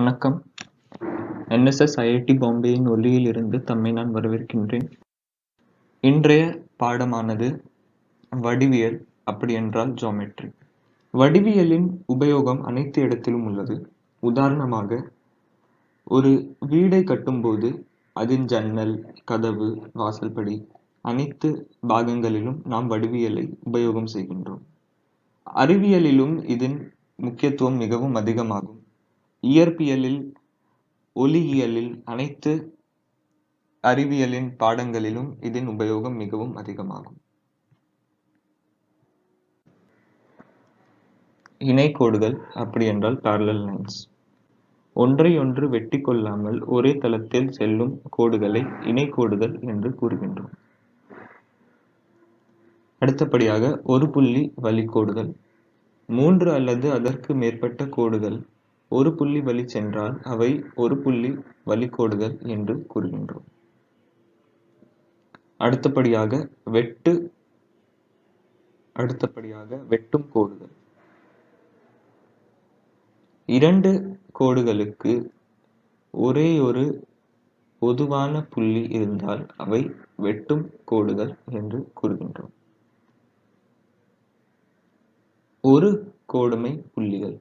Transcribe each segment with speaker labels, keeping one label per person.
Speaker 1: வணக்கம் NSS IIT பாம்பேயின் ஒலியிலிருந்து தம்மை நான் வரவேற்கின்றேன் இன்றைய பாடமானது வடிவியல் அப்படியென்றால் ஜாமெட்ரி வடிவியலின் உபயோகம் அனைத்து இடத்திலும் உள்ளது உதாரணமாக ஒரு வீடை கட்டும்போது அதன் ஜன்னல் கதவு வாசல்படி அனைத்து பாகங்களிலும் நாம் வடிவியலை உபயோகம் செய்கின்றோம் அறிவியலிலும் இதன் முக்கியத்துவம் மிகவும் அதிகமாகும் இயற்பியலில் ஒலியியலில் அனைத்து அறிவியலின் பாடங்களிலும் இதன் உபயோகம் மிகவும் அதிகமாகும் இணைக்கோடுகள் அப்படி என்றால் parallel lines ஒன்றை ஒன்று வெட்டி கொள்ளாமல் ஒரே தளத்தில் செல்லும் கோடுகளை இணைக்கோடுகள் என்று கூறுகின்றோம் அடுத்தபடியாக ஒரு புள்ளி வழிக்கோடுகள் மூன்று அல்லது அதற்கு மேற்பட்ட கோடுகள் ஒரு புள்ளி வழி சென்றால் அவை ஒரு புள்ளி வழிக்கோடுகள் என்று கூறுகின்றோம் அடுத்தபடியாக வெட்டு அடுத்தபடியாக வெட்டும் கோடுகள் இரண்டு கோடுகளுக்கு ஒரே ஒரு பொதுவான புள்ளி இருந்தால் அவை வெட்டும் கோடுகள் என்று கூறுகின்றோம் ஒரு கோடுமை புள்ளிகள்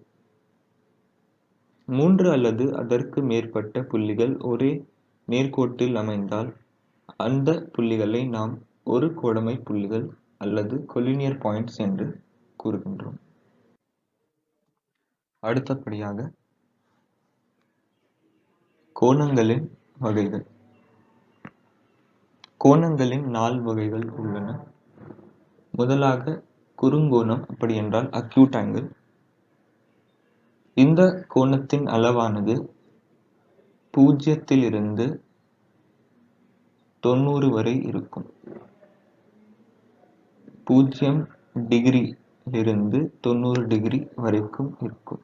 Speaker 1: மூன்று அல்லது அதற்கு மேற்பட்ட புள்ளிகள் ஒரே நேர்கோட்டில் அமைந்தால் அந்த புள்ளிகளை நாம் ஒரு கோடுமை புள்ளிகள் அல்லது கொலினியர் பாயிண்ட்ஸ் என்று கூறுகின்றோம் அடுத்தபடியாக கோணங்களின் வகைகள் கோணங்களின் நால் வகைகள் உள்ளன முதலாக குறுங்கோணம் அப்படி என்றால் அக்யூட் ஆங்கிள் இந்த கோணத்தின் அளவானது பூஜ்ஜியத்திலிருந்து தொண்ணூறு வரை இருக்கும் பூஜ்ஜியம் டிகிரி இருந்து தொண்ணூறு டிகிரி வரைக்கும் இருக்கும்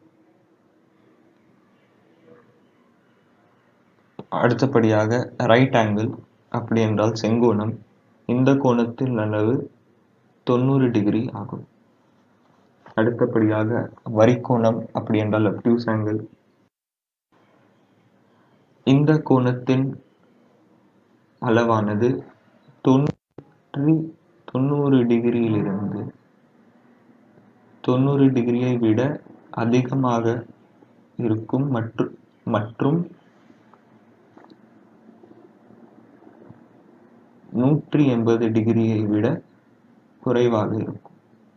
Speaker 1: அடுத்தபடியாக ரைட் ஆங்கிள் அப்படி என்றால் செங்கோணம் இந்த கோணத்தின் அளவு தொண்ணூறு டிகிரி ஆகும் அடுத்தபடியாக வரிக்கோணம் அப்படி என்றால் அப்டியூஸ் ஆங்கிள் இந்த கோணத்தின் அளவானது தொண்ணூற்றி தொண்ணூறு டிகிரியிலிருந்து தொண்ணூறு டிகிரியை விட அதிகமாக இருக்கும் மற்றும் மற்றும் நூற்றி எண்பது டிகிரியை விட குறைவாக இருக்கும்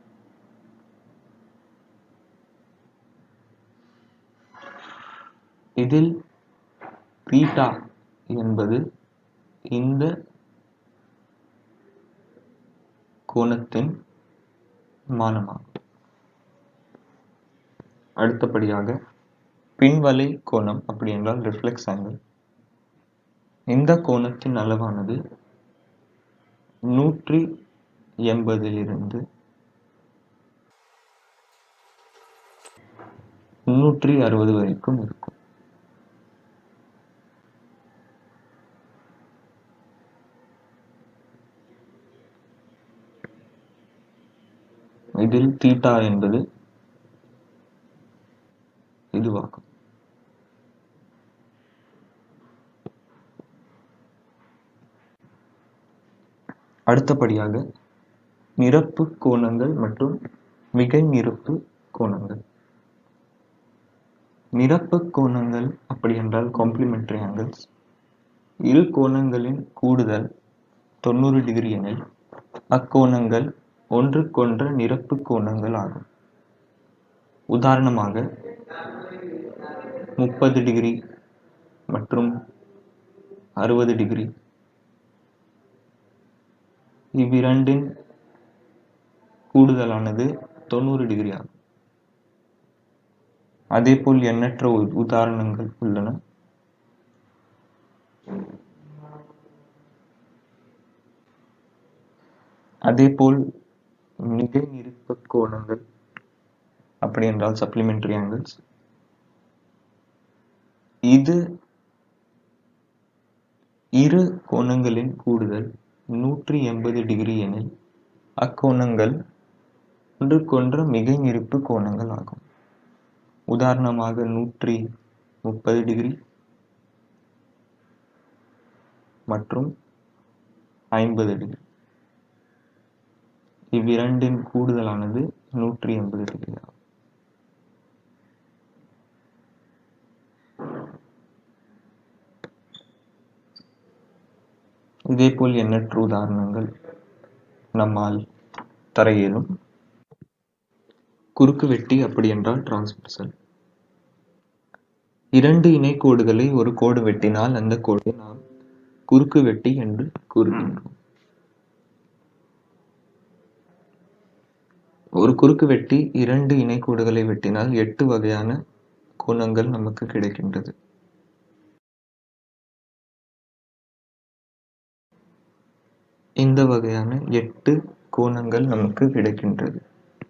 Speaker 1: இதில் பீட்டா என்பது இந்த கோணத்தின் மானமாகும் அடுத்தபடியாக பின்வலை கோணம் அப்படி என்றால் ரிஃப்ளெக்ஸ் ஆங்கிள் இந்த கோணத்தின் அளவானது நூற்றி எண்பதிலிருந்து முன்னூற்றி அறுபது வரைக்கும் இருக்கும் இதில் தீட்டா என்பது இதுவாகும் அடுத்தபடியாக நிரப்பு கோணங்கள் மற்றும் மிகை நிரப்பு கோணங்கள் நிரப்பு கோணங்கள் அப்படி என்றால் காம்ப்ளிமெண்டரி ஆங்கிள்ஸ் இரு கோணங்களின் கூடுதல் தொண்ணூறு டிகிரி எனில் அக்கோணங்கள் ஒன்றுக்கொன்று நிரப்பு கோணங்கள் ஆகும் உதாரணமாக முப்பது டிகிரி மற்றும் அறுபது டிகிரி இவ்விரண்டின் கூடுதலானது தொண்ணூறு டிகிரி ஆகும் அதேபோல் எண்ணற்ற உதாரணங்கள் உள்ளன அதேபோல் மிகை நிருப்ப கோணங்கள் அப்படி என்றால் சப்ளிமெண்டரி ஆங்கிள்ஸ் இது இரு கோணங்களின் கூடுதல் நூற்றி எண்பது டிகிரி எனில் அக்கோணங்கள் ஒன்றுக்கொன்று மிகை நிருப்பு கோணங்கள் ஆகும் உதாரணமாக நூற்றி முப்பது டிகிரி மற்றும் ஐம்பது டிகிரி இவ்விரண்டின் கூடுதலானது நூற்றி எண்பது டிகிரி ஆகும் இதேபோல் எண்ணற்ற உதாரணங்கள் நம்மால் தர இயலும் குறுக்கு வெட்டி அப்படி என்றால் டிரான்ஸ்வர்சல் இரண்டு இணைக்கோடுகளை ஒரு கோடு வெட்டினால் அந்த கோடை நாம் குறுக்கு வெட்டி என்று கூறுகின்றோம் ஒரு குறுக்கு வெட்டி இரண்டு இணைக்கோடுகளை வெட்டினால் எட்டு வகையான கோணங்கள் நமக்கு கிடைக்கின்றது இந்த வகையான எட்டு கோணங்கள் நமக்கு கிடைக்கின்றது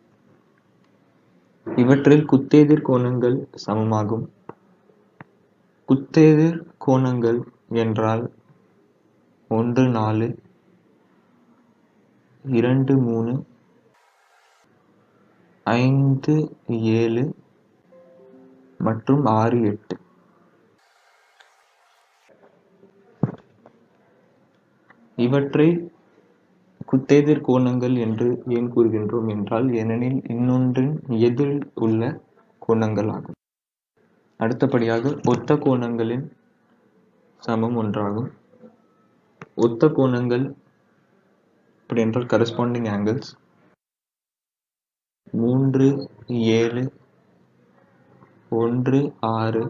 Speaker 1: இவற்றில் குத்தெதிர் கோணங்கள் சமமாகும் குத்தெதிர் கோணங்கள் என்றால் ஒன்று நாலு இரண்டு மூணு ஐந்து ஏழு மற்றும் ஆறு எட்டு இவற்றை குத்தெதிர் கோணங்கள் என்று ஏன் கூறுகின்றோம் என்றால் ஏனெனில் இன்னொன்றின் எதிரில் உள்ள கோணங்கள் ஆகும் அடுத்தபடியாக ஒத்த கோணங்களின் சமம் ஒன்றாகும் ஒத்த கோணங்கள் அப்படி என்றால் கரஸ்பாண்டிங் ஆங்கிள்ஸ் மூன்று ஏழு ஒன்று ஆறு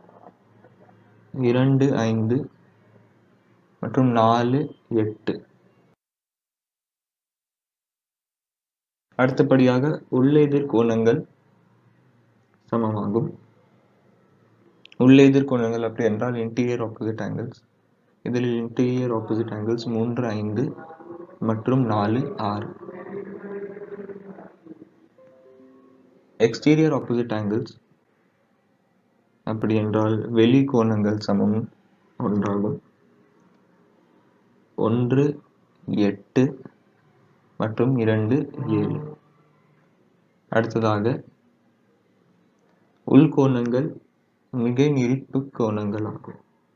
Speaker 1: இரண்டு ஐந்து மற்றும் நாலு எட்டு அடுத்தபடியாக உள்ளெதிர் கோணங்கள் சமமாகும் உள்ளெதிர் கோணங்கள் அப்படி என்றால் இன்டீரியர் ஆப்போசிட் ஆங்கிள்ஸ் இதில் இன்டீரியர் ஆப்போசிட் ஆங்கிள்ஸ் மூன்று ஐந்து மற்றும் நாலு ஆறு எக்ஸ்டீரியர் ஆப்போசிட் ஆங்கிள்ஸ் அப்படி என்றால் வெளி கோணங்கள் சமம் ஒன்றாகும் ஒன்று எட்டு மற்றும் இரண்டு ஏழு அடுத்ததாக உள்கோணங்கள் மிகை நிரிப்பு கோணங்கள் ஆகும்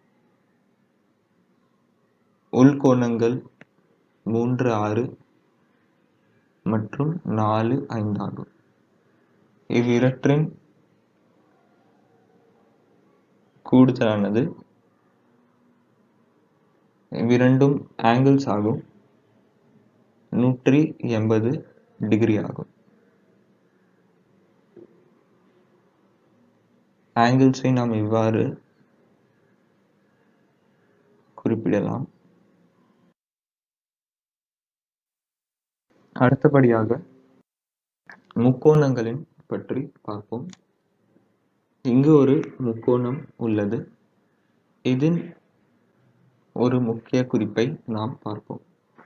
Speaker 1: உள்கோணங்கள் மூன்று ஆறு மற்றும் நாலு ஐந்து ஆகும் இவ்விரற்றின் கூடுதலானது இவ்விரண்டும் ஆங்கிள்ஸ் ஆகும் நூற்றி எண்பது டிகிரி ஆகும் ஆங்கிள்ஸை நாம் இவ்வாறு குறிப்பிடலாம் அடுத்தபடியாக முக்கோணங்களின் பற்றி பார்ப்போம் இங்கு ஒரு முக்கோணம் உள்ளது இதில் ஒரு முக்கிய குறிப்பை நாம் பார்ப்போம்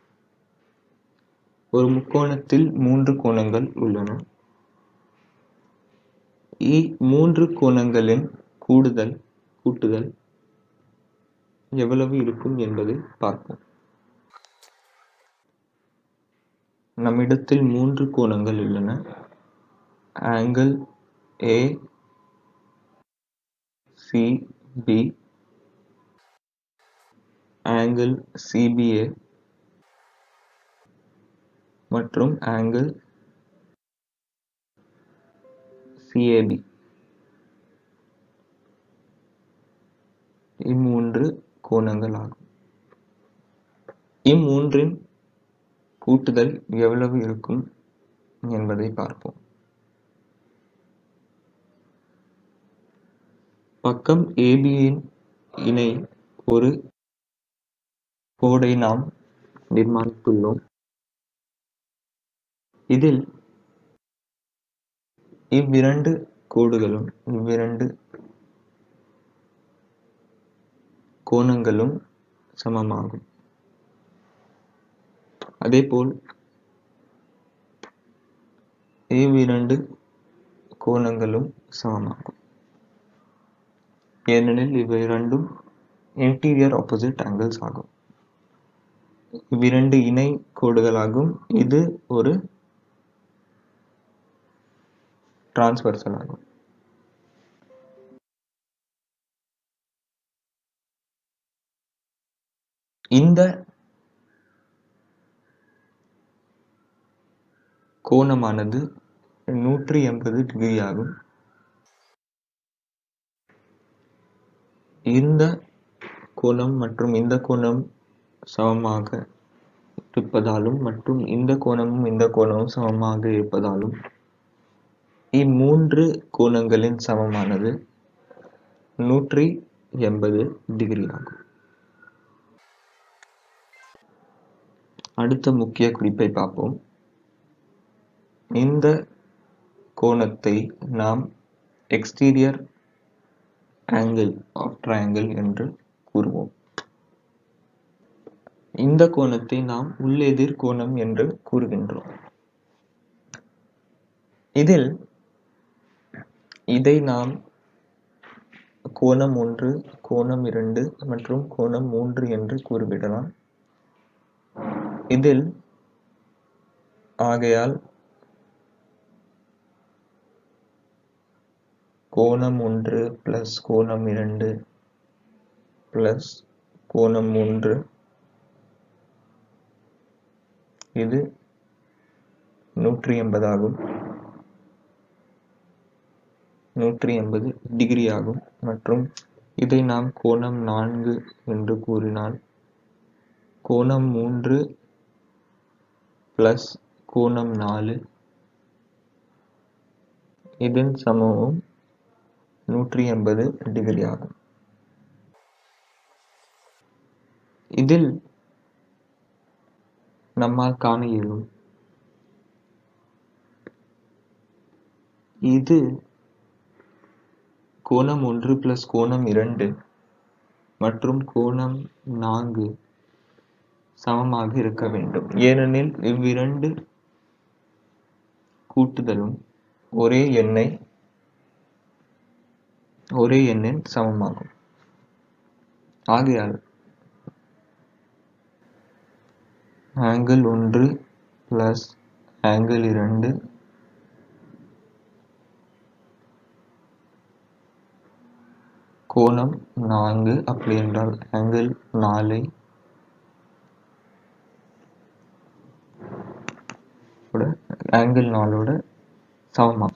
Speaker 1: ஒரு முக்கோணத்தில் மூன்று கோணங்கள் உள்ளன மூன்று கோணங்களின் கூடுதல் கூட்டுதல் எவ்வளவு இருக்கும் என்பதை பார்ப்போம் நம்மிடத்தில் மூன்று கோணங்கள் உள்ளன angle A C B angle CBA மற்றும் ஆங்கிள் சிஏபி இம்மூன்று கோணங்கள் ஆகும் இம்மூன்றின் கூட்டுதல் எவ்வளவு இருக்கும் என்பதை பார்ப்போம் பக்கம் ஏபியின் இணை ஒரு கோடை நாம் நிர்மாணித்துள்ளோம் இதில் இவ்விரண்டு கோடுகளும் இவ்விரண்டு கோணங்களும் சமமாகும் அதேபோல் இவ்விரண்டு கோணங்களும் சமமாகும் ஏனெனில் இவை இரண்டும் இன்டீரியர் ஆப்போசிட் ஆங்கிள்ஸ் ஆகும் இவ்விரண்டு இணை கோடுகளாகும் இது ஒரு டிரான்ஸ்வர்சல் ஆகும் இந்த கோணமானது நூற்றி எண்பது டிகிரி ஆகும் இந்த கோணம் மற்றும் இந்த கோணம் சமமாக இருப்பதாலும் மற்றும் இந்த கோணமும் இந்த கோணமும் சமமாக இருப்பதாலும் இம்மூன்று கோணங்களின் சமமானது நூற்றி எண்பது டிகிரி ஆகும் அடுத்த முக்கிய குறிப்பை பார்ப்போம் இந்த கோணத்தை நாம் எக்ஸ்டீரியர் ஆங்கிள் ஆஃப் ட்ரையாங்கிள் என்று கூறுவோம் இந்த கோணத்தை நாம் உள்ளெதிர் கோணம் என்று கூறுகின்றோம் இதில் இதை நாம் கோணம் ஒன்று கோணம் இரண்டு மற்றும் கோணம் மூன்று என்று கூறிவிடலாம் இதில் ஆகையால் கோணம் ஒன்று பிளஸ் கோணம் இரண்டு பிளஸ் கோணம் மூன்று இது நூற்றி எண்பது ஆகும் நூற்றி எண்பது டிகிரி ஆகும் மற்றும் இதை நாம் கோணம் நான்கு என்று கூறினால் கோணம் மூன்று பிளஸ் கோணம் நாலு இதன் சமமும் நூற்றி எண்பது டிகிரி ஆகும் இதில் நம்மால் காண இயலும் இது கோணம் ஒன்று பிளஸ் கோணம் இரண்டு மற்றும் கோணம் நான்கு சமமாக இருக்க வேண்டும் ஏனெனில் இவ்விரண்டு கூட்டுதலும் ஒரே எண்ணை ஒரே எண்ணின் சமமாகும் ஆகையால் ஆங்கிள் ஒன்று பிளஸ் ஆங்கிள் இரண்டு கோணம் நான்கு அப்படி என்றால் ஆங்கிள் நாலை ஆங்கிள் நாலோட சமமாகும்